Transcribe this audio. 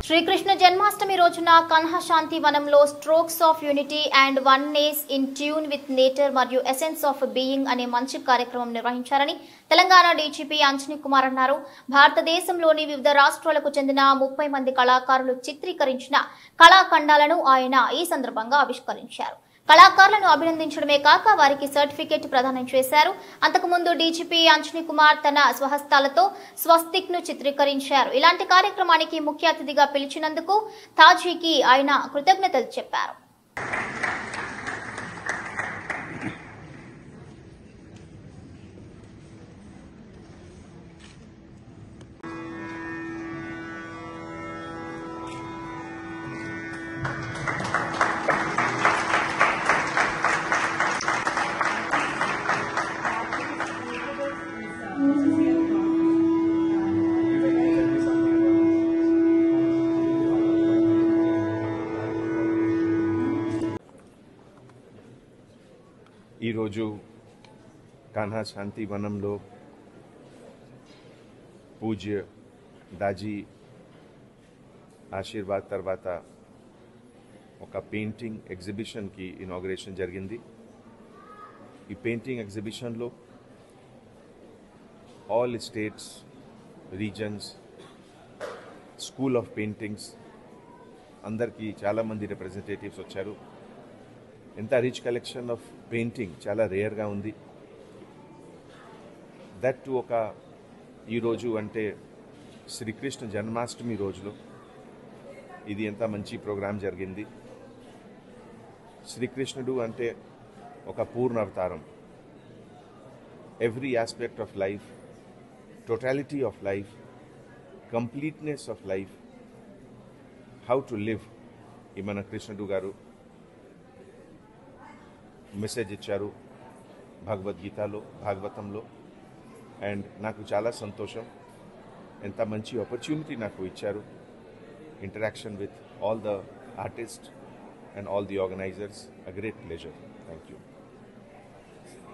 శ్రీకృష్ణ జన్మాష్టమి రోజున కన్హశాంతి వనంలో strokes of unity and oneness in tune with nature మరియు essence of being అనే మంచి కార్యక్రమం నిర్వహించారని తెలంగాణ డీజీపీ అంజనీ కుమార్ అన్నారు భారతదేశంలోని వివిధ రాష్ట్రాలకు చెందిన ముప్పై మంది కళాకారులు చిత్రీకరించిన కళాఖండాలను ఆయన ఈ సందర్భంగా ఆవిష్కరించారు కళాకారులను అభినందించడమే కాక వారికి సర్టిఫికేట్ ప్రదానం చేశారు అంతకుముందు డీజీపీ అంజనీ కుమార్ తన స్వహస్తాలతో స్వస్తిక్ ను చిత్రీకరించారు ఇలాంటి కార్యక్రమానికి ముఖ్య అతిథిగా పిలిచినందుకు తాజీకి ఆయన కృతజ్ఞతలు చెప్పారు ఈరోజు కాన్హా శాంతి వనంలో పూజ్య దాజీ ఆశీర్వాద్ తర్వాత ఒక పెయింటింగ్ ఎగ్జిబిషన్కి ఇనాగ్రేషన్ జరిగింది ఈ పెయింటింగ్ ఎగ్జిబిషన్లో all states regions school of paintings అందరికీ చాలామంది రిప్రజెంటేటివ్స్ వచ్చారు ఎంత రిచ్ కలెక్షన్ ఆఫ్ పెయింటింగ్ చాలా రేర్గా ఉంది దట్ టు ఒక ఈరోజు అంటే శ్రీకృష్ణ జన్మాష్టమి రోజులో ఇది ఎంత మంచి ప్రోగ్రాం జరిగింది శ్రీకృష్ణుడు అంటే ఒక పూర్ణ అవతారం every aspect of life totality of life completeness of life how to live ఈ మన కృష్ణుడు గారు మెసేజ్ ఇచ్చారు భగవద్గీతలో భాగవతంలో అండ్ నాకు చాలా సంతోషం ఎంత మంచి ఆపర్చునిటీ నాకు ఇచ్చారు interaction with all the artist and all the organisers a great pleasure thank you